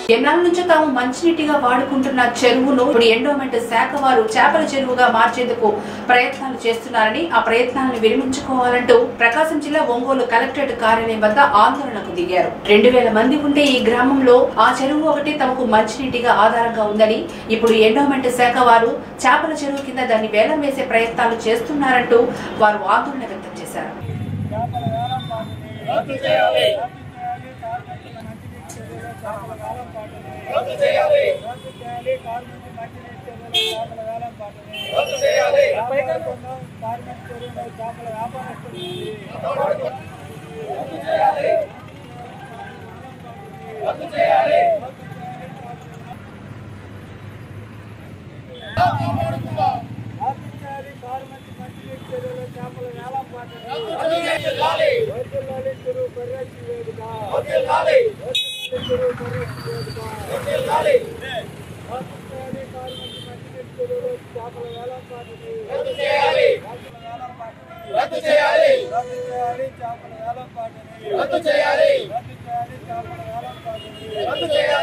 ఎన్నాళ్ళ నుంచో తాము మంచినీటిగా వాడుకుంటున్న చెరువును ఇప్పుడు ఎండోమెంట్ శాఖ వారు చేపల చెరువుగా మార్చేందుకు ప్రయత్నాలు చేస్తున్నారని ఆ ప్రయత్నాలను విరమించుకోవాలంటూ ప్రకాశం జిల్లా ఒంగోలు కలెక్టరేట్ కార్యాలయం వద్ద ఆందోళనకు దిగారు రెండు వేల మంది ఉండే ఈ గ్రామంలో ఆ చెరువు ఒకటి తమకు మంచినీటిగా ఆధారంగా ఉందని ఇప్పుడు ఎండోమెంట్ శాఖ వారు చేపల చెరువు కింద దాన్ని వేలం వేసే ప్రయత్నాలు చేస్తున్నారంటూ వారు ఆందోళన వ్యక్తం చేశారు రద్దు చేయాలి రద్దు చేయాలి రద్దు చేయాలి రద్దు చేయాలి రద్దు చేయాలి రద్దు చేయాలి వదిలాలి వదిలాలి రద్దు చేయాలి రద్దు చేయాలి రద్దు చేయాలి రద్దు చేయాలి